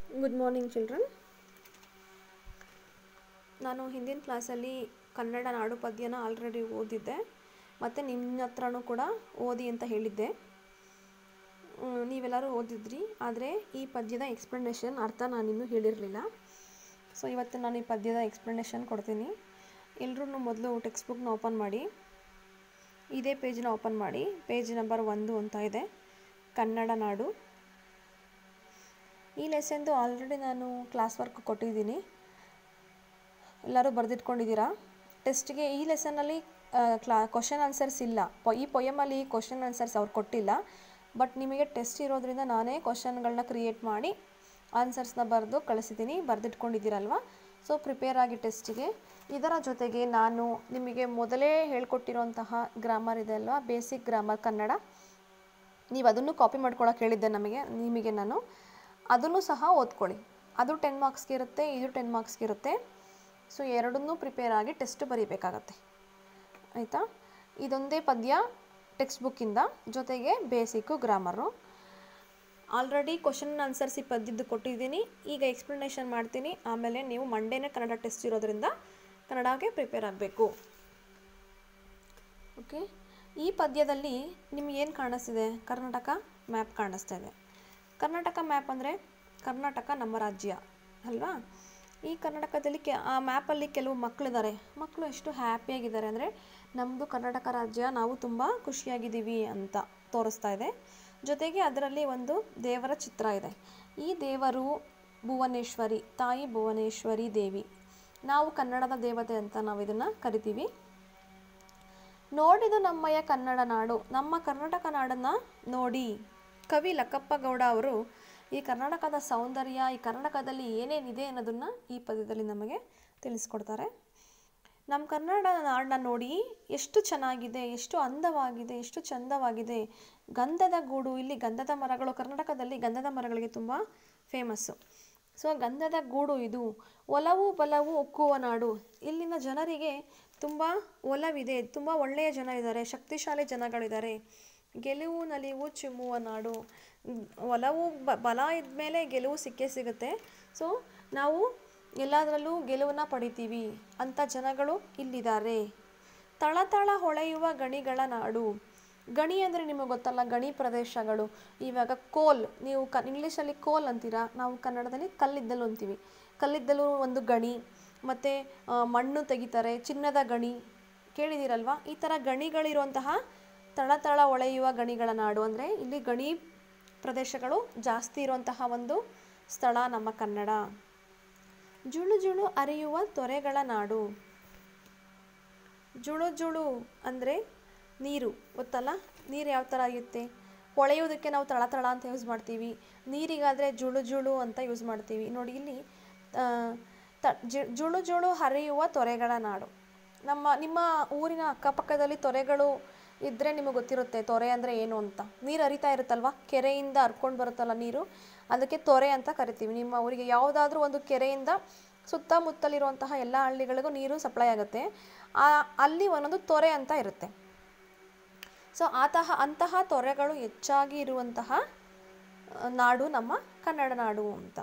good morning children ನಾನು ಹಿಂದಿನ ಕ್ಲಾಸಲ್ಲಿ ಕನ್ನಡ ನಾಡು ಪದ್ಯನ ಆಲ್ರೆಡಿ ಓದಿದ್ದೆ ಮತ್ತು ನಿಮ್ಮ ಹತ್ರನೂ ಕೂಡ ಓದಿ ಅಂತ ಹೇಳಿದ್ದೆ ಮ್, ನೀವೆಲ್ಲರೂ ಓದಿದ್ರಿ ಆದರೆ ಈ ಪದ್ಯದ ಎಕ್ಸ್ಪ್ಲನೇಷನ್ ಅರ್ಥ ನಾನಿನ್ನೂ ಹೇಳಿರಲಿಲ್ಲ ಸೊ ಇವತ್ತು ನಾನು ಈ ಪದ್ಯದ ಎಕ್ಸ್ಪ್ಲನೇಷನ್ ಕೊಡ್ತೀನಿ ಎಲ್ಲರೂ ಮೊದಲು ಟೆಕ್ಸ್ಟ್ ಬುಕ್ನ ಓಪನ್ ಮಾಡಿ ಇದೇ ಪೇಜ್ನ ಓಪನ್ ಮಾಡಿ ಪೇಜ್ ನಂಬರ್ ಒಂದು ಅಂತ ಇದೆ ಕನ್ನಡ ನಾಡು ಈ ಲೆಸನ್ದು ಆಲ್ರೆಡಿ ನಾನು ಕ್ಲಾಸ್ ವರ್ಕ್ ಕೊಟ್ಟಿದ್ದೀನಿ ಎಲ್ಲರೂ ಬರೆದಿಟ್ಕೊಂಡಿದ್ದೀರಾ ಟೆಸ್ಟ್ಗೆ ಈ ಲೆಸನ್ನಲ್ಲಿ ಕ್ಲಾ ಕ್ವಶನ್ ಆನ್ಸರ್ಸ್ ಇಲ್ಲ ಪೊ ಈ ಪೊಯಮಲ್ಲಿ ಕ್ವಶನ್ ಆನ್ಸರ್ಸ್ ಅವ್ರು ಕೊಟ್ಟಿಲ್ಲ ಬಟ್ ನಿಮಗೆ ಟೆಸ್ಟ್ ಇರೋದ್ರಿಂದ ನಾನೇ ಕ್ವಶನ್ಗಳನ್ನ ಕ್ರಿಯೇಟ್ ಮಾಡಿ ಆನ್ಸರ್ಸ್ನ ಬರೆದು ಕಳಿಸಿದ್ದೀನಿ ಬರೆದಿಟ್ಕೊಂಡಿದ್ದೀರಲ್ವ ಸೊ ಪ್ರಿಪೇರ್ ಆಗಿ ಟೆಸ್ಟಿಗೆ ಇದರ ಜೊತೆಗೆ ನಾನು ನಿಮಗೆ ಮೊದಲೇ ಹೇಳ್ಕೊಟ್ಟಿರೋಂತಹ ಗ್ರಾಮರ್ ಇದೆ ಅಲ್ವಾ ಬೇಸಿಕ್ ಗ್ರಾಮರ್ ಕನ್ನಡ ನೀವು ಅದನ್ನು ಕಾಪಿ ಮಾಡ್ಕೊಳಕ್ಕೆ ಹೇಳಿದ್ದೆ ನಮಗೆ ನಿಮಗೆ ನಾನು ಅದನ್ನು ಸಹ ಓದ್ಕೊಳ್ಳಿ ಅದು ಟೆನ್ ಮಾರ್ಕ್ಸ್ಗೆ ಇರುತ್ತೆ ಇದು ಟೆನ್ ಮಾರ್ಕ್ಸ್ಗೆ ಇರುತ್ತೆ ಸೊ ಎರಡನ್ನೂ ಪ್ರಿಪೇರ್ ಆಗಿ ಟೆಸ್ಟ್ ಬರೀಬೇಕಾಗತ್ತೆ ಆಯಿತಾ ಇದೊಂದೇ ಪದ್ಯ ಟೆಕ್ಸ್ಟ್ ಬುಕ್ಕಿಂದ ಜೊತೆಗೆ basic grammar already question answers ಈ ಪದ್ಯದ್ದು ಕೊಟ್ಟಿದ್ದೀನಿ ಈಗ ಎಕ್ಸ್ಪ್ಲನೇಷನ್ ಮಾಡ್ತೀನಿ ಆಮೇಲೆ ನೀವು ಮಂಡೇನೇ ಕನ್ನಡ ಟೆಸ್ಟ್ ಇರೋದ್ರಿಂದ ಕನ್ನಡಕ್ಕೆ ಪ್ರಿಪೇರ್ ಆಗಬೇಕು ಓಕೆ ಈ ಪದ್ಯದಲ್ಲಿ ನಿಮ್ಗೆ ಏನು ಕಾಣಿಸ್ತಿದೆ ಕರ್ನಾಟಕ ಮ್ಯಾಪ್ ಕಾಣಿಸ್ತಾ ಇದೆ ಕರ್ನಾಟಕ ಮ್ಯಾಪ್ ಅಂದರೆ ಕರ್ನಾಟಕ ನಮ್ಮ ರಾಜ್ಯ ಅಲ್ವಾ ಈ ಕರ್ನಾಟಕದಲ್ಲಿ ಕೆ ಆ ಮ್ಯಾಪಲ್ಲಿ ಕೆಲವು ಮಕ್ಕಳಿದ್ದಾರೆ ಮಕ್ಕಳು ಎಷ್ಟು ಹ್ಯಾಪಿಯಾಗಿದ್ದಾರೆ ಅಂದರೆ ನಮ್ಮದು ಕರ್ನಾಟಕ ರಾಜ್ಯ ನಾವು ತುಂಬ ಖುಷಿಯಾಗಿದ್ದೀವಿ ಅಂತ ತೋರಿಸ್ತಾ ಇದೆ ಜೊತೆಗೆ ಅದರಲ್ಲಿ ಒಂದು ದೇವರ ಚಿತ್ರ ಇದೆ ಈ ದೇವರು ಭುವನೇಶ್ವರಿ ತಾಯಿ ಭುವನೇಶ್ವರಿ ದೇವಿ ನಾವು ಕನ್ನಡದ ದೇವತೆ ಅಂತ ನಾವು ಇದನ್ನು ಕರಿತೀವಿ ನೋಡಿದು ನಮ್ಮಯ್ಯ ಕನ್ನಡ ನಾಡು ನಮ್ಮ ಕರ್ನಾಟಕ ನಾಡನ್ನು ನೋಡಿ ಕವಿ ಲಕ್ಕಪ್ಪ ಗೌಡ ಅವರು ಈ ಕರ್ನಾಟಕದ ಸೌಂದರ್ಯ ಈ ಕರ್ನಾಟಕದಲ್ಲಿ ಏನೇನಿದೆ ಅನ್ನೋದನ್ನು ಈ ಪದ್ಯದಲ್ಲಿ ನಮಗೆ ತಿಳಿಸ್ಕೊಡ್ತಾರೆ ನಮ್ಮ ಕನ್ನಡ ನಾಡನ್ನ ನೋಡಿ ಎಷ್ಟು ಚೆನ್ನಾಗಿದೆ ಎಷ್ಟು ಅಂದವಾಗಿದೆ ಎಷ್ಟು ಚಂದವಾಗಿದೆ ಗಂಧದ ಗೂಡು ಇಲ್ಲಿ ಗಂಧದ ಮರಗಳು ಕರ್ನಾಟಕದಲ್ಲಿ ಗಂಧದ ಮರಗಳಿಗೆ ತುಂಬ ಫೇಮಸ್ಸು ಸೊ ಗಂಧದ ಗೂಡು ಇದು ಒಲವು ಬಲವು ಒಕ್ಕುವ ನಾಡು ಇಲ್ಲಿನ ಜನರಿಗೆ ತುಂಬ ಒಲವಿದೆ ತುಂಬ ಒಳ್ಳೆಯ ಜನ ಇದ್ದಾರೆ ಶಕ್ತಿಶಾಲಿ ಜನಗಳಿದ್ದಾರೆ ಗೆಲುವು ನಲಿವು ಚಿಮ್ಮುವ ನಾಡು ಮ್, ಒಲವು ಬ ಬಲ ಇದ್ಮೇಲೆ ಗೆಲುವು ಸಿಕ್ಕೇ ಸಿಗುತ್ತೆ ಸೊ ನಾವು ಎಲ್ಲದರಲ್ಲೂ ಗೆಲುವನ್ನ ಪಡಿತೀವಿ ಅಂಥ ಜನಗಳು ಇಲ್ಲಿದ್ದಾರೆ ತಳತಳ ಹೊಳೆಯುವ ಗಣಿಗಳ ನಾಡು ಗಣಿ ಅಂದರೆ ನಿಮಗೆ ಗೊತ್ತಲ್ಲ ಗಣಿ ಪ್ರದೇಶಗಳು ಇವಾಗ ಕೋಲ್ ನೀವು ಕ ಇಂಗ್ಲೀಷಲ್ಲಿ ಕೋಲ್ ಅಂತೀರಾ ನಾವು ಕನ್ನಡದಲ್ಲಿ ಕಲ್ಲಿದ್ದಲು ಅಂತೀವಿ ಕಲ್ಲಿದ್ದಲು ಒಂದು ಗಣಿ ಮತ್ತು ಮಣ್ಣು ತೆಗಿತಾರೆ ಚಿನ್ನದ ಗಣಿ ಕೇಳಿದ್ದೀರಲ್ವಾ ಈ ಥರ ಗಣಿಗಳಿರುವಂತಹ ತಳತಳ ಹೊಳೆಯುವ ಗಣಿಗಳ ನಾಡು ಅಂದರೆ ಇಲ್ಲಿ ಗಣಿ ಪ್ರದೇಶಗಳು ಜಾಸ್ತಿ ಇರುವಂತಹ ಒಂದು ಸ್ಥಳ ನಮ್ಮ ಕನ್ನಡ ಜುಳು ಜುಳು ಅರಿಯುವ ತೊರೆಗಳ ನಾಡು ಜುಳು ಜುಳು ಅಂದರೆ ನೀರು ಗೊತ್ತಲ್ಲ ನೀರು ಯಾವ ಥರ ಇರುತ್ತೆ ಹೊಳೆಯೋದಕ್ಕೆ ನಾವು ತಳ ತಳ ಅಂತ ಯೂಸ್ ಮಾಡ್ತೀವಿ ನೀರಿಗಾದರೆ ಜುಳು ಜುಳು ಅಂತ ಯೂಸ್ ಮಾಡ್ತೀವಿ ನೋಡಿ ಇಲ್ಲಿ ಆ, ತ ಜಿ- ಜುಳು ಜುಳು ಹರಿಯುವ ತೊರೆಗಳ ನಾಡು ನಮ್ಮ ನಿಮ್ಮ ಊರಿನ ಅಕ್ಕಪಕ್ಕದಲ್ಲಿ ತೊರೆಗಳು ಇದ್ದರೆ ನಿಮಗೆ ಗೊತ್ತಿರುತ್ತೆ ತೊರೆ ಅಂದರೆ ಏನು ಅಂತ ನೀರು ಹರಿತಾ ಇರುತ್ತಲ್ವ ಕೆರೆಯಿಂದ ಹರ್ಕೊಂಡು ಬರುತ್ತಲ್ಲ ನೀರು ಅದಕ್ಕೆ ತೊರೆ ಅಂತ ಕರಿತೀವಿ ನಿಮ್ಮ ಊರಿಗೆ ಯಾವುದಾದ್ರೂ ಒಂದು ಕೆರೆಯಿಂದ ಸುತ್ತಮುತ್ತಲಿರುವಂತಹ ಎಲ್ಲ ಹಳ್ಳಿಗಳಿಗೂ ನೀರು ಸಪ್ಲೈ ಆಗುತ್ತೆ ಆ ಅಲ್ಲಿ ಒಂದೊಂದು ತೊರೆ ಅಂತ ಇರುತ್ತೆ ಸೊ ಆತಹ ಅಂತಹ ತೊರೆಗಳು ಹೆಚ್ಚಾಗಿ ಇರುವಂತಹ ಆ, ನಾಡು ನಮ್ಮ ಕನ್ನಡ ನಾಡು ಅಂತ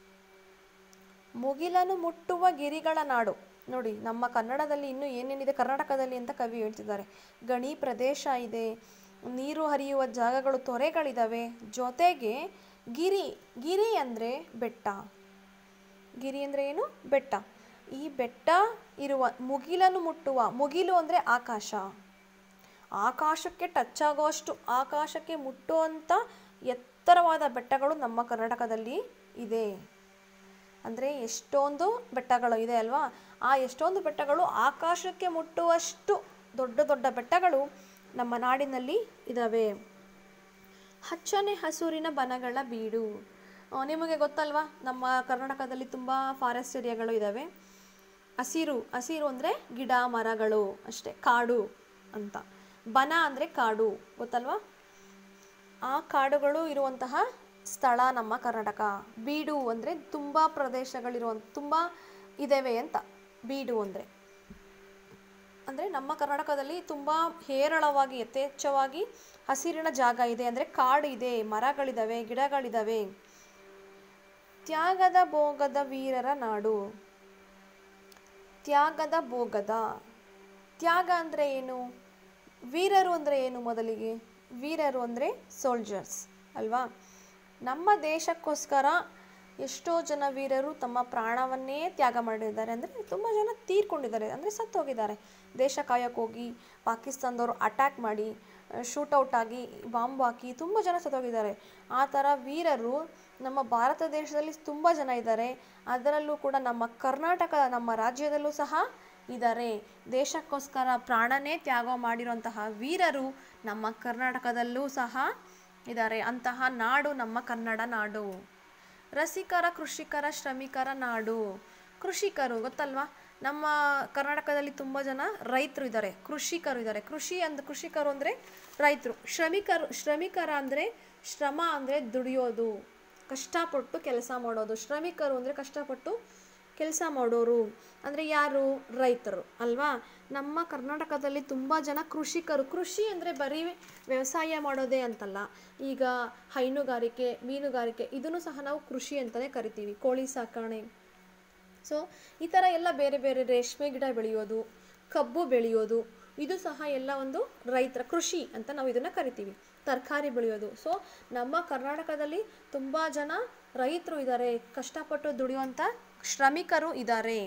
ಮುಗಿಲನು ಮುಟ್ಟುವ ಗಿರಿಗಳ ನಾಡು ನೋಡಿ ನಮ್ಮ ಕನ್ನಡದಲ್ಲಿ ಇನ್ನೂ ಏನೇನಿದೆ ಕರ್ನಾಟಕದಲ್ಲಿ ಅಂತ ಕವಿ ಹೇಳ್ತಿದ್ದಾರೆ ಗಣಿ ಪ್ರದೇಶ ಇದೆ ನೀರು ಹರಿಯುವ ಜಾಗಗಳು ತೊರೆಗಳಿದ್ದಾವೆ ಜೊತೆಗೆ ಗಿರಿ ಗಿರಿ ಅಂದರೆ ಬೆಟ್ಟ ಗಿರಿ ಅಂದರೆ ಏನು ಬೆಟ್ಟ ಈ ಬೆಟ್ಟ ಇರುವ ಮುಗಿಲನ್ನು ಮುಟ್ಟುವ ಮುಗಿಲು ಅಂದರೆ ಆಕಾಶ ಆಕಾಶಕ್ಕೆ ಟಚ್ ಆಗೋಷ್ಟು ಆಕಾಶಕ್ಕೆ ಮುಟ್ಟುವಂಥ ಎತ್ತರವಾದ ಬೆಟ್ಟಗಳು ನಮ್ಮ ಕರ್ನಾಟಕದಲ್ಲಿ ಇದೆ ಅಂದರೆ ಎಷ್ಟೊಂದು ಬೆಟ್ಟಗಳು ಇದೆ ಅಲ್ವಾ ಆ ಎಷ್ಟೊಂದು ಬೆಟ್ಟಗಳು ಆಕಾಶಕ್ಕೆ ಮುಟ್ಟುವಷ್ಟು ದೊಡ್ಡ ದೊಡ್ಡ ಬೆಟ್ಟಗಳು ನಮ್ಮ ನಾಡಿನಲ್ಲಿ ಇದ್ದಾವೆ ಹಚ್ಚನೆ ಹಸುರಿನ ಬನಗಳ ಬೀಡು ಆ, ನಿಮಗೆ ಗೊತ್ತಲ್ವಾ ನಮ್ಮ ಕರ್ನಾಟಕದಲ್ಲಿ ತುಂಬ ಫಾರೆಸ್ಟ್ ಏರಿಯಾಗಳು ಇದ್ದಾವೆ ಹಸಿರು ಹಸಿರು ಅಂದರೆ ಗಿಡ ಮರಗಳು ಅಷ್ಟೇ ಕಾಡು ಅಂತ ಬನ ಅಂದರೆ ಕಾಡು ಗೊತ್ತಲ್ವಾ ಆ ಕಾಡುಗಳು ಇರುವಂತಹ ಸ್ಥಳ ನಮ್ಮ ಕರ್ನಾಟಕ ಬೀಡು ಅಂದರೆ ತುಂಬ ಪ್ರದೇಶಗಳಿರುವಂಥ ತುಂಬ ಇದ್ದಾವೆ ಅಂತ ಬೀಡು ಅಂದರೆ ಅಂದರೆ ನಮ್ಮ ಕರ್ನಾಟಕದಲ್ಲಿ ತುಂಬ ಹೇರಳವಾಗಿ ಯಥೇಚ್ಛವಾಗಿ ಹಸಿರಿನ ಜಾಗ ಇದೆ ಅಂದರೆ ಕಾಡು ಇದೆ ಮರಗಳಿದ್ದಾವೆ ಗಿಡಗಳಿದ್ದಾವೆ ತ್ಯಾಗದ ಭೋಗದ ವೀರರ ನಾಡು ತ್ಯಾಗದ ಭೋಗದ ತ್ಯಾಗ ಅಂದರೆ ಏನು ವೀರರು ಅಂದರೆ ಏನು ಮೊದಲಿಗೆ ವೀರರು ಅಂದರೆ ಸೋಲ್ಜರ್ಸ್ ಅಲ್ವಾ ನಮ್ಮ ದೇಶಕ್ಕೋಸ್ಕರ ಎಷ್ಟೋ ಜನ ವೀರರು ತಮ್ಮ ಪ್ರಾಣವನ್ನೇ ತ್ಯಾಗ ಮಾಡಿದ್ದಾರೆ ಅಂದರೆ ತುಂಬ ಜನ ತೀರ್ಕೊಂಡಿದ್ದಾರೆ ಅಂದರೆ ಸತ್ತು ಹೋಗಿದ್ದಾರೆ ದೇಶ ಕಾಯಕ್ಕೆ ಹೋಗಿ ಪಾಕಿಸ್ತಾನದವರು ಅಟ್ಯಾಕ್ ಮಾಡಿ ಶೂಟೌಟ್ ಆಗಿ ಬಾಂಬ್ ಹಾಕಿ ತುಂಬ ಜನ ಸತ್ತೋಗಿದ್ದಾರೆ ಆ ಥರ ವೀರರು ನಮ್ಮ ಭಾರತ ದೇಶದಲ್ಲಿ ತುಂಬ ಜನ ಇದ್ದಾರೆ ಅದರಲ್ಲೂ ಕೂಡ ನಮ್ಮ ಕರ್ನಾಟಕ ನಮ್ಮ ರಾಜ್ಯದಲ್ಲೂ ಸಹ ಇದ್ದಾರೆ ದೇಶಕ್ಕೋಸ್ಕರ ಪ್ರಾಣನೇ ತ್ಯಾಗ ಮಾಡಿರುವಂತಹ ವೀರರು ನಮ್ಮ ಕರ್ನಾಟಕದಲ್ಲೂ ಸಹ ಇದ್ದಾರೆ ಅಂತಹ ನಾಡು ನಮ್ಮ ಕನ್ನಡ ನಾಡು ರಸಿಕರ ಕೃಷಿಕರ ಶ್ರಮಿಕರ ನಾಡು ಕೃಷಿಕರು ಗೊತ್ತಲ್ವಾ ನಮ್ಮ ಕರ್ನಾಟಕದಲ್ಲಿ ತುಂಬ ಜನ ರೈತರು ಇದ್ದಾರೆ ಕೃಷಿಕರು ಇದ್ದಾರೆ ಕೃಷಿ ಅಂದ್ ಕೃಷಿಕರು ಅಂದರೆ ರೈತರು ಶ್ರಮಿಕರು ಶ್ರಮಿಕರ ಅಂದರೆ ಶ್ರಮ ಅಂದರೆ ದುಡಿಯೋದು ಕಷ್ಟಪಟ್ಟು ಕೆಲಸ ಮಾಡೋದು ಶ್ರಮಿಕರು ಅಂದರೆ ಕಷ್ಟಪಟ್ಟು ಕೆಲಸ ಮಾಡೋರು ಅಂದರೆ ಯಾರು ರೈತರು ಅಲ್ವಾ ನಮ್ಮ ಕರ್ನಾಟಕದಲ್ಲಿ ತುಂಬ ಜನ ಕೃಷಿಕರು ಕೃಷಿ ಅಂದರೆ ಬರೀ ವ್ಯವಸಾಯ ಮಾಡೋದೇ ಅಂತಲ್ಲ ಈಗ ಹೈನುಗಾರಿಕೆ ಮೀನುಗಾರಿಕೆ ಇದನ್ನು ಸಹ ನಾವು ಕೃಷಿ ಅಂತಲೇ ಕರಿತೀವಿ ಕೋಳಿ ಸಾಕಣೆ ಸೊ ಈ ಥರ ಎಲ್ಲ ಬೇರೆ ಬೇರೆ ರೇಷ್ಮೆ ಗಿಡ ಬೆಳೆಯೋದು ಕಬ್ಬು ಬೆಳೆಯೋದು ಇದು ಸಹ ಎಲ್ಲ ಒಂದು ರೈತರ ಕೃಷಿ ಅಂತ ನಾವು ಇದನ್ನು ಕರಿತೀವಿ ತರಕಾರಿ ಬೆಳೆಯೋದು ಸೊ ನಮ್ಮ ಕರ್ನಾಟಕದಲ್ಲಿ ತುಂಬ ಜನ ರೈತರು ಇದ್ದಾರೆ ಕಷ್ಟಪಟ್ಟು ದುಡಿಯುವಂಥ ಶ್ರಮಿಕರು ಇದ್ದಾರೆ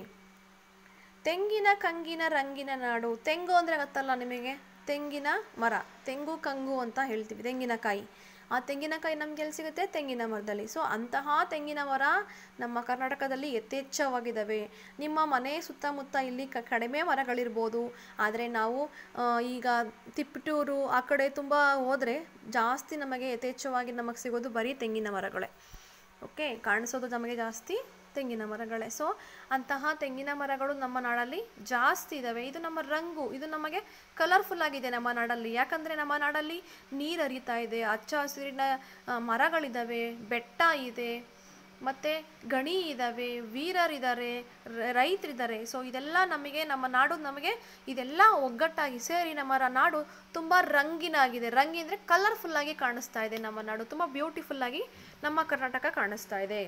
ತೆಂಗಿನ ಕಂಗಿನ ರಂಗಿನ ನಾಡು ತೆಂಗು ಅಂದರೆ ಗೊತ್ತಲ್ಲ ನಿಮಗೆ ತೆಂಗಿನ ಮರ ತೆಂಗು ಕಂಗು ಅಂತ ಹೇಳ್ತೀವಿ ತೆಂಗಿನಕಾಯಿ ಆ ತೆಂಗಿನಕಾಯಿ ನಮ್ಗೆ ಎಲ್ಲಿ ಸಿಗುತ್ತೆ ತೆಂಗಿನ ಮರದಲ್ಲಿ ಸೊ ಅಂತಹ ತೆಂಗಿನ ಮರ ನಮ್ಮ ಕರ್ನಾಟಕದಲ್ಲಿ ಯಥೇಚ್ಛವಾಗಿದ್ದಾವೆ ನಿಮ್ಮ ಮನೆ ಸುತ್ತಮುತ್ತ ಇಲ್ಲಿ ಕ ಕಡಿಮೆ ಮರಗಳಿರ್ಬೋದು ಆದರೆ ನಾವು ಆ, ಈಗ ತಿಪ್ಪಟೂರು ಆ ಕಡೆ ತುಂಬ ಹೋದರೆ ಜಾಸ್ತಿ ನಮಗೆ ಯಥೇಚ್ಛವಾಗಿ ನಮಗೆ ಸಿಗೋದು ಬರೀ ತೆಂಗಿನ ಮರಗಳೇ ಓಕೆ ಕಾಣಿಸೋದು ನಮಗೆ ಜಾಸ್ತಿ ತೆಂಗಿನ ಮರಗಳೇ ಸೊ ಅಂತಹ ತೆಂಗಿನ ಮರಗಳು ನಮ್ಮ ನಾಡಲ್ಲಿ ಜಾಸ್ತಿ ಇದ್ದಾವೆ ಇದು ನಮ್ಮ ರಂಗು ಇದು ನಮಗೆ ಕಲರ್ಫುಲ್ ಆಗಿದೆ ನಮ್ಮ ನಾಡಲ್ಲಿ ಯಾಕಂದರೆ ನಮ್ಮ ನಾಡಲ್ಲಿ ನೀರು ಹರಿತಾ ಇದೆ ಹಚ್ಚ ಹಸಿರಿನ ಆ, ಮರಗಳಿದ್ದಾವೆ ಬೆಟ್ಟ ಇದೆ ಮತ್ತು ಗಣಿ ಇದ್ದಾವೆ ವೀರರಿದ್ದಾರೆ ರೈತರಿದ್ದಾರೆ ಸೊ ಇದೆಲ್ಲ ನಮಗೆ ನಮ್ಮ ನಾಡು ನಮಗೆ ಇದೆಲ್ಲ ಒಗ್ಗಟ್ಟಾಗಿ ಸೇರಿ ನಮ್ಮ ರ- ನಾಡು ತುಂಬ ರಂಗಿನಾಗಿದೆ ರಂಗಿ ಅಂದರೆ ಕಲರ್ಫುಲ್ಲಾಗಿ ಕಾಣಿಸ್ತಾ ಇದೆ ನಮ್ಮ ನಾಡು ತುಂಬ ಬ್ಯೂಟಿಫುಲ್ಲಾಗಿ ನಮ್ಮ ಕರ್ನಾಟಕ ಕಾಣಿಸ್ತಾ ಇದೆ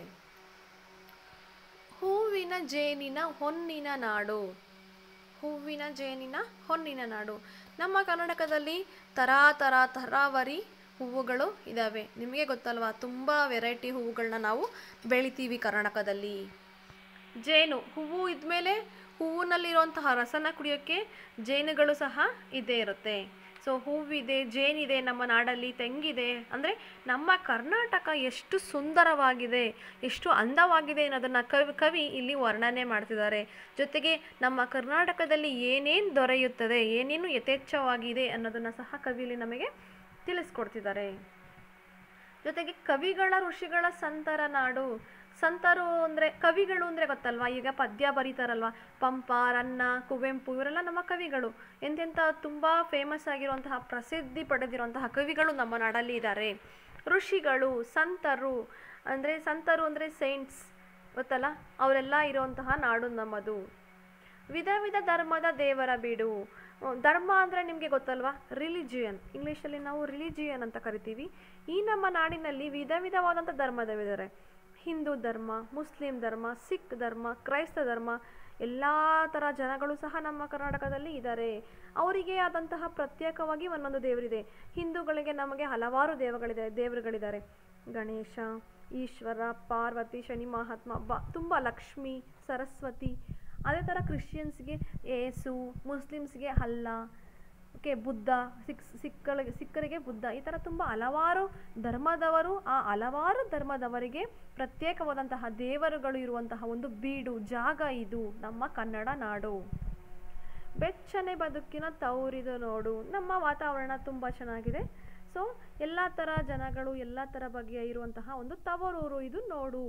ಹೂವಿನ ಜೇನಿನ ಹೊನ್ನಿನ ನಾಡು ಹೂವಿನ ಜೇನಿನ ಹೊನ್ನಿನ ನಾಡು ನಮ್ಮ ಕರ್ನಾಟಕದಲ್ಲಿ ತರಾ ತರ ತರಾವರಿ ಹೂವುಗಳು ಇದ್ದಾವೆ ನಿಮಗೆ ಗೊತ್ತಲ್ವಾ ತುಂಬ ವೆರೈಟಿ ಹೂವುಗಳನ್ನ ನಾವು ಬೆಳಿತೀವಿ ಕರ್ನಾಟಕದಲ್ಲಿ ಜೇನು ಹೂವು ಇದ್ಮೇಲೆ ಹೂವಿನಲ್ಲಿರುವಂತಹ ರಸನ ಕುಡಿಯೋಕ್ಕೆ ಜೇನುಗಳು ಸಹ ಇದ್ದೇ ಇರುತ್ತೆ ಸೊ ಹೂವಿದೆ ಜೇನಿದೆ ನಮ್ಮ ನಾಡಲ್ಲಿ ತೆಂಗಿದೆ ಅಂದರೆ ನಮ್ಮ ಕರ್ನಾಟಕ ಎಷ್ಟು ಸುಂದರವಾಗಿದೆ ಎಷ್ಟು ಅಂದವಾಗಿದೆ ಅನ್ನೋದನ್ನು ಕವಿ ಕವಿ ಇಲ್ಲಿ ವರ್ಣನೆ ಮಾಡ್ತಿದ್ದಾರೆ ಜೊತೆಗೆ ನಮ್ಮ ಕರ್ನಾಟಕದಲ್ಲಿ ಏನೇನು ದೊರೆಯುತ್ತದೆ ಏನೇನು ಯಥೇಚ್ಛವಾಗಿದೆ ಅನ್ನೋದನ್ನು ಸಹ ಕವಿಲಿ ನಮಗೆ ತಿಳಿಸ್ಕೊಡ್ತಿದ್ದಾರೆ ಜೊತೆಗೆ ಕವಿಗಳ ಋಷಿಗಳ ಸಂತರ ನಾಡು ಸಂತರು ಅಂದರೆ ಕವಿಗಳು ಅಂದರೆ ಗೊತ್ತಲ್ವಾ ಈಗ ಪದ್ಯ ಬರೀತಾರಲ್ವಾ ಪಂಪ ರನ್ನ ಕುವೆಂಪು ಇವರೆಲ್ಲ ನಮ್ಮ ಕವಿಗಳು ಎಂತೆಂಥ ತುಂಬ ಫೇಮಸ್ ಆಗಿರುವಂತಹ ಪ್ರಸಿದ್ಧಿ ಪಡೆದಿರುವಂತಹ ಕವಿಗಳು ನಮ್ಮ ನಾಡಲ್ಲಿ ಇದ್ದಾರೆ ಋಷಿಗಳು ಸಂತರು ಅಂದರೆ ಸಂತರು ಅಂದರೆ ಸೈಂಟ್ಸ್ ಗೊತ್ತಲ್ಲ ಅವರೆಲ್ಲ ಇರುವಂತಹ ನಾಡು ನಮ್ಮದು ವಿಧ ವಿಧ ಧರ್ಮದ ದೇವರ ಬೀಡು ಅಹ್, ಧರ್ಮ ಅಂದರೆ ನಿಮಗೆ ಗೊತ್ತಲ್ವಾ ರಿಲಿಜಿಯನ್ ಇಂಗ್ಲೀಷಲ್ಲಿ ನಾವು ರಿಲಿಜಿಯನ್ ಅಂತ ಕರಿತೀವಿ ಈ ನಮ್ಮ ನಾಡಿನಲ್ಲಿ ವಿಧ ವಿಧವಾದಂಥ ಧರ್ಮದವಿದ್ದಾರೆ ಹಿಂದೂ ಧರ್ಮ ಮುಸ್ಲಿಂ ಧರ್ಮ ಸಿಖ್ ಧರ್ಮ ಕ್ರೈಸ್ತ ಧರ್ಮ ಎಲ್ಲ ಥರ ಜನಗಳು ಸಹ ನಮ್ಮ ಕರ್ನಾಟಕದಲ್ಲಿ ಇದ್ದಾರೆ ಅವರಿಗೆ ಆದಂತಹ ಪ್ರತ್ಯೇಕವಾಗಿ ಒಂದೊಂದು ದೇವರಿದೆ ಹಿಂದೂಗಳಿಗೆ ನಮಗೆ ಹಲವಾರು ದೇವಗಳಿದೆ ದೇವರುಗಳಿದ್ದಾರೆ ಗಣೇಶ ಈಶ್ವರ ಪಾರ್ವತಿ ಶನಿ ಮಹಾತ್ಮ ಬ ತುಂಬ ಲಕ್ಷ್ಮಿ ಸರಸ್ವತಿ ಅದೇ ಥರ ಕ್ರಿಶ್ಚಿಯನ್ಸ್ಗೆ ಏಸು ಮುಸ್ಲಿಮ್ಸ್ಗೆ ಅಲ್ಲ ಓಕೆ ಬುದ್ಧ ಸಿಕ್ ಸಿಕ್ಕಳಿಗೆ ಸಿಕ್ಕರಿಗೆ ಬುದ್ಧ ಈ ಥರ ತುಂಬ ಹಲವಾರು ಧರ್ಮದವರು ಆ ಹಲವಾರು ಧರ್ಮದವರಿಗೆ ಪ್ರತ್ಯೇಕವಾದಂತಹ ದೇವರುಗಳು ಇರುವಂತಹ ಒಂದು ಬೀಡು ಜಾಗ ಇದು ನಮ್ಮ ಕನ್ನಡ ನಾಡು ಬೆಚ್ಚನೆ ಬದುಕಿನ ತೌರಿದು ನೋಡು ನಮ್ಮ ವಾತಾವರಣ ತುಂಬ ಚೆನ್ನಾಗಿದೆ ಸೊ ಎಲ್ಲ ಥರ ಜನಗಳು ಎಲ್ಲ ಥರ ಬಗೆಯ ಇರುವಂತಹ ಒಂದು ತವರೂರು ಇದು ನೋಡು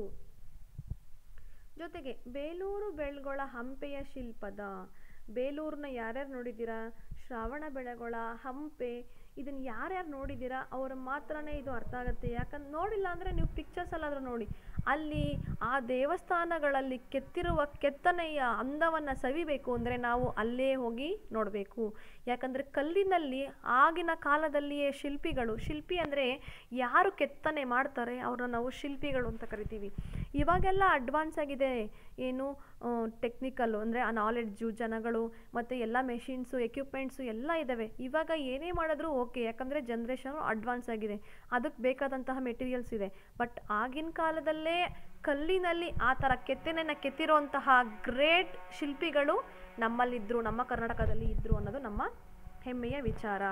ಜೊತೆಗೆ ಬೇಲೂರು ಬೆಳ್ಗೊಳ ಹಂಪೆಯ ಶಿಲ್ಪದ ಬೇಲೂರನ್ನ ಯಾರ್ಯಾರು ನೋಡಿದ್ದೀರಾ ಶ್ರಾವಣ ಬೆಳಗೊಳ ಹಂಪೆ ಇದನ್ನು ಯಾರ್ಯಾರು ನೋಡಿದ್ದೀರಾ ಅವ್ರ ಮಾತ್ರನೇ ಇದು ಅರ್ಥ ಆಗುತ್ತೆ ಯಾಕಂದ್ರೆ ನೋಡಿಲ್ಲ ಅಂದರೆ ನೀವು ಪಿಕ್ಚರ್ಸಲ್ಲಾದರೂ ನೋಡಿ ಅಲ್ಲಿ ಆ ದೇವಸ್ಥಾನಗಳಲ್ಲಿ ಕೆತ್ತಿರುವ ಕೆತ್ತನೆಯ ಅಂದವನ್ನು ಸವಿಬೇಕು ಅಂದರೆ ನಾವು ಅಲ್ಲೇ ಹೋಗಿ ನೋಡಬೇಕು ಯಾಕಂದರೆ ಕಲ್ಲಿನಲ್ಲಿ ಆಗಿನ ಕಾಲದಲ್ಲಿಯೇ ಶಿಲ್ಪಿಗಳು ಶಿಲ್ಪಿ ಅಂದರೆ ಯಾರು ಕೆತ್ತನೆ ಮಾಡ್ತಾರೆ ಅವ್ರನ್ನ ನಾವು ಶಿಲ್ಪಿಗಳು ಅಂತ ಕರಿತೀವಿ ಇವಾಗೆಲ್ಲ ಅಡ್ವಾನ್ಸ್ ಆಗಿದೆ ಏನು ಟೆಕ್ನಿಕಲ್ಲು ಅಂದರೆ ಆ ನಾಲೆಡ್ಜು ಜನಗಳು ಮತ್ತು ಎಲ್ಲ ಮೆಷಿನ್ಸು ಎಕ್ವಿಪ್ಮೆಂಟ್ಸು ಎಲ್ಲ ಇದ್ದಾವೆ ಇವಾಗ ಏನೇ ಮಾಡಿದ್ರೂ ಓಕೆ ಯಾಕಂದರೆ ಜನ್ರೇಷನ್ ಅಡ್ವಾನ್ಸ್ ಆಗಿದೆ ಅದಕ್ಕೆ ಬೇಕಾದಂತಹ ಮೆಟೀರಿಯಲ್ಸ್ ಇದೆ ಬಟ್ ಆಗಿನ ಕಾಲದಲ್ಲೇ ಕಲ್ಲಿನಲ್ಲಿ ಆ ಥರ ಕೆತ್ತನೆನ ಕೆತ್ತಿರುವಂತಹ ಗ್ರೇಟ್ ಶಿಲ್ಪಿಗಳು ನಮ್ಮಲ್ಲಿದ್ದರು ನಮ್ಮ ಕರ್ನಾಟಕದಲ್ಲಿ ಇದ್ದರು ಅನ್ನೋದು ನಮ್ಮ ಹೆಮ್ಮೆಯ ವಿಚಾರ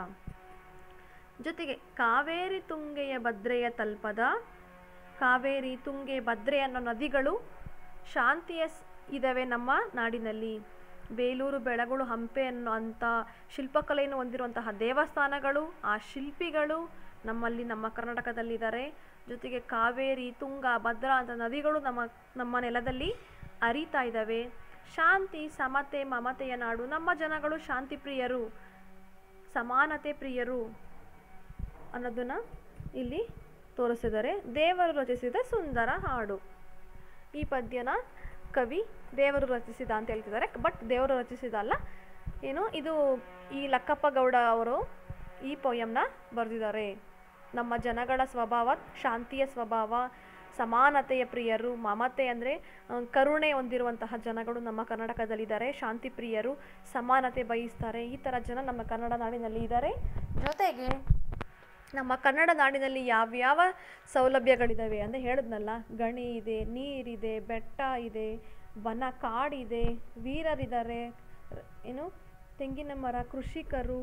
ಜೊತೆಗೆ ಕಾವೇರಿ ತುಂಗೆಯ ಭದ್ರೆಯ ತಲ್ಪದ ಕಾವೇರಿ ತುಂಗೆ ಭದ್ರೆ ಅನ್ನೋ ನದಿಗಳು ಶಾಂತಿಯ ಸ್- ಇದಾವೆ ನಮ್ಮ ನಾಡಿನಲ್ಲಿ ಬೇಲೂರು ಬೆಳಗುಳು ಹಂಪೆ ಅನ್ನೋ ಅಂಥ ಶಿಲ್ಪಕಲೆಯನ್ನು ಹೊಂದಿರುವಂತಹ ದೇವಸ್ಥಾನಗಳು ಆ ಶಿಲ್ಪಿಗಳು ನಮ್ಮಲ್ಲಿ ನಮ್ಮ ಕರ್ನಾಟಕದಲ್ಲಿದ್ದಾರೆ ಜೊತೆಗೆ ಕಾವೇರಿ ತುಂಗ ಭದ್ರಾ ಅಂತ ನದಿಗಳು ನಮ್ಮ ನಮ್ಮ ನೆಲದಲ್ಲಿ ಹರಿತಾ ಇದ್ದಾವೆ ಶಾಂತಿ ಸಮತೆ ಮಮತೆಯ ನಾಡು ನಮ್ಮ ಜನಗಳು ಶಾಂತಿ ಪ್ರಿಯರು ಸಮಾನತೆ ಪ್ರಿಯರು ಅನ್ನೋದನ್ನ ಇಲ್ಲಿ ತೋರಿಸಿದ್ದಾರೆ ದೇವರು ರಚಿಸಿದ ಸುಂದರ ಹಾಡು ಈ ಪದ್ಯನ ಕವಿ ದೇವರು ರಚಿಸಿದ ಅಂತ ಹೇಳ್ತಿದ್ದಾರೆ ಬಟ್ ದೇವರು ರಚಿಸಿದ ಅಲ್ಲ ಏನು ಇದು ಈ ಲಕ್ಕಪ್ಪ ಗೌಡ ಅವರು ಈ ಪೊಯಮ್ನ ಬರೆದಿದ್ದಾರೆ ನಮ್ಮ ಜನಗಳ ಸ್ವಭಾವ ಶಾಂತಿಯ ಸ್ವಭಾವ ಸಮಾನತೆಯ ಪ್ರಿಯರು ಮಮತೆ ಅಂದರೆ ಕರುಣೆ ಹೊಂದಿರುವಂತಹ ಜನಗಳು ನಮ್ಮ ಕರ್ನಾಟಕದಲ್ಲಿದ್ದಾರೆ ಶಾಂತಿ ಪ್ರಿಯರು ಸಮಾನತೆ ಬಯಸ್ತಾರೆ ಈ ಥರ ಜನ ನಮ್ಮ ಕನ್ನಡ ನಾಡಿನಲ್ಲಿ ಇದ್ದಾರೆ ಜೊತೆಗೆ ನಮ್ಮ ಕನ್ನಡ ನಾಡಿನಲ್ಲಿ ಯಾವ್ಯಾವ ಸೌಲಭ್ಯಗಳಿದ್ದಾವೆ ಅಂತ ಹೇಳಿದ್ನಲ್ಲ ಗಣಿ ಇದೆ ನೀರಿದೆ ಬೆಟ್ಟ ಇದೆ ವನ ಕಾಡಿದೆ ವೀರರಿದ್ದಾರೆ ರ- ಏನು ತೆಂಗಿನ ಮರ ಕೃಷಿಕರು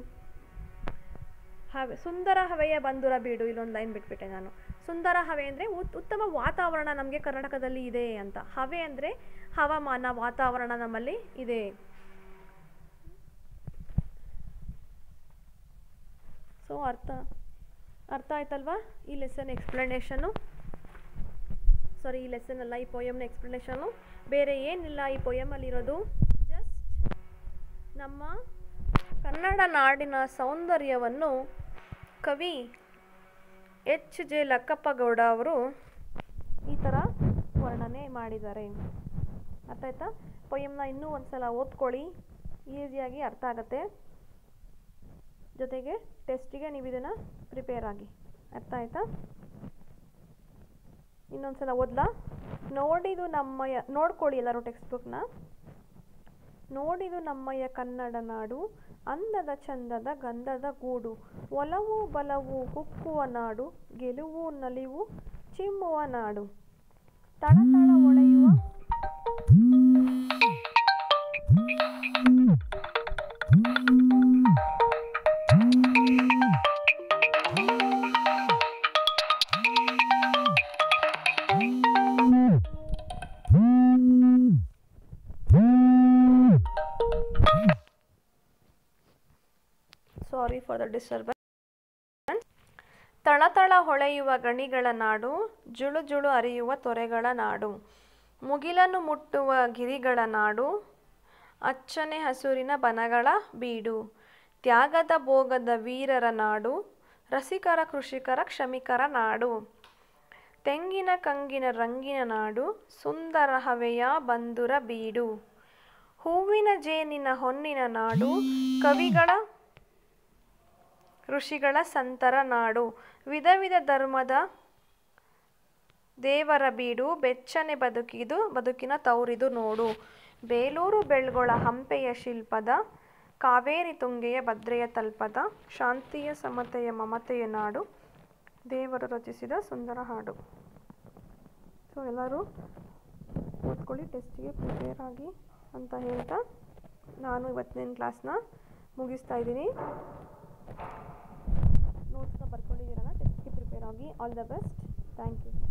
ಹವೆ ಸುಂದರ ಹವೆಯ ಬಂಧುರ ಬೀಡು ಇಲ್ಲೊಂದು ಲೈನ್ ಬಿಟ್ಬಿಟ್ಟೆ ನಾನು ಸುಂದರ ಹವೆ ಅಂದರೆ ಉತ್ತಮ ವಾತಾವರಣ ನಮಗೆ ಕರ್ನಾಟಕದಲ್ಲಿ ಇದೆ ಅಂತ ಹವೆ ಅಂದರೆ ಹವಾಮಾನ ವಾತಾವರಣ ನಮ್ಮಲ್ಲಿ ಇದೆ ಸೊ ಅರ್ಥ ಅರ್ಥ ಆಯ್ತಲ್ವಾ ಈ ಲೆಸನ್ ಎಕ್ಸ್ಪ್ಲನೇಷನು ಸಾರಿ ಈ ಲೆಸನ್ ಅಲ್ಲ ಈ ಪೊಯಮ್ನ ಎಕ್ಸ್ಪ್ಲನೇಷನು ಬೇರೆ ಏನಿಲ್ಲ ಈ ಪೊಯಮಲ್ಲಿರೋದು ಜಸ್ಟ್ ನಮ್ಮ ಕನ್ನಡ ನಾಡಿನ ಸೌಂದರ್ಯವನ್ನು ಕವಿ ಎಚ್ ಜೆ ಲಕ್ಕಪ್ಪಗೌಡ ಅವರು ಈ ಥರ ವರ್ಣನೆ ಮಾಡಿದ್ದಾರೆ ಅರ್ಥ ಆಯ್ತಾ ಪೊಯಮ್ನ ಇನ್ನೂ ಒಂದ್ಸಲ ಓದ್ಕೊಳ್ಳಿ ಈಸಿಯಾಗಿ ಅರ್ಥ ಆಗುತ್ತೆ ಜೊತೆಗೆ ಟೆಸ್ಟಿಗೆ ನೀವು ಇದನ್ನು ಪ್ರಿಪೇರ್ ಆಗಿ ಅರ್ಥ ಆಯ್ತಾ ಇನ್ನೊಂದ್ಸಲ ಓದ್ಲಾ ನೋಡಿದು ನಮ್ಮಯ ನೋಡ್ಕೊಳ್ಳಿ ಎಲ್ಲರೂ ಟೆಕ್ಸ್ಟ್ ಬುಕ್ನ ನೋಡಿದು ನಮ್ಮಯ ಕನ್ನಡ ನಾಡು ಅಂದದ ಚಂದದ ಗಂಧದ ಗೂಡು ಒಲವು ಬಲವು ಕುಕ್ಕುವ ನಾಡು ಗೆಲುವು ನಲಿವು ಚಿಮ್ಮುವ ನಾಡು ತಳತಳ ಒಳೆಯುವ ಸಾರಿ ಫಾರ್ ದ ಡಿಸ್ಟರ್ಬೆನ್ಸ್ ತಳತಳ ಹೊಳೆಯುವ ಗಣಿಗಳ ನಾಡು ಜುಳು ಜುಳು ಹರಿಯುವ ತೊರೆಗಳ ನಾಡು ಮುಗಿಲನ್ನು ಮುಟ್ಟುವ ಗಿರಿಗಳ ನಾಡು ಅಚ್ಚನೆ ಹಸುರಿನ ಬನಗಳ ಬೀಡು ತ್ಯಾಗದ ಭೋಗದ ವೀರರ ನಾಡು ರಸಿಕರ ಕೃಷಿಕರ ಕ್ಷಮಿಕರ ನಾಡು ತೆಂಗಿನ ಕಂಗಿನ ರಂಗಿನ ನಾಡು ಸುಂದರ ಹವೆಯ ಬಂಧುರ ಬೀಡು ಹೂವಿನ ಜೇನಿನ ಹೊನ್ನಿನ ನಾಡು ಕವಿಗಳ ಋಷಿಗಳ ಸಂತರ ನಾಡು ವಿಧ ವಿಧ ಧರ್ಮದ ದೇವರ ಬೀಡು ಬೆಚ್ಚನೆ ಬದುಕಿದು ಬದುಕಿನ ತೌರಿದು ನೋಡು ಬೇಲೂರು ಬೆಳ್ಗೊಳ ಹಂಪೆಯ ಶಿಲ್ಪದ ಕಾವೇರಿ ತುಂಗೆಯ ಭದ್ರೆಯ ತಲ್ಪದ ಶಾಂತಿಯ ಸಮತೆಯ ಮಮತೆಯ ನಾಡು ದೇವರು ರಚಿಸಿದ ಸುಂದರ ಹಾಡು ಸೊ ಎಲ್ಲರೂ ಓದ್ಕೊಳ್ಳಿ ಟೆಸ್ಟಿಗೆ ಪ್ರಿಪೇರ್ ಆಗಿ ಅಂತ ಹೇಳ್ತಾ ನಾನು ಇವತ್ತಿನ ಕ್ಲಾಸ್ನ ಮುಗಿಸ್ತಾ ಇದ್ದೀನಿ ನೋಟ್ಸ್ನ ಬರ್ಕೊಂಡಿದ್ದೀರಲ್ಲ ಟೆಸ್ಟ್ಗೆ ಪ್ರಿಪೇರ್ ಆಗಿ all the best thank you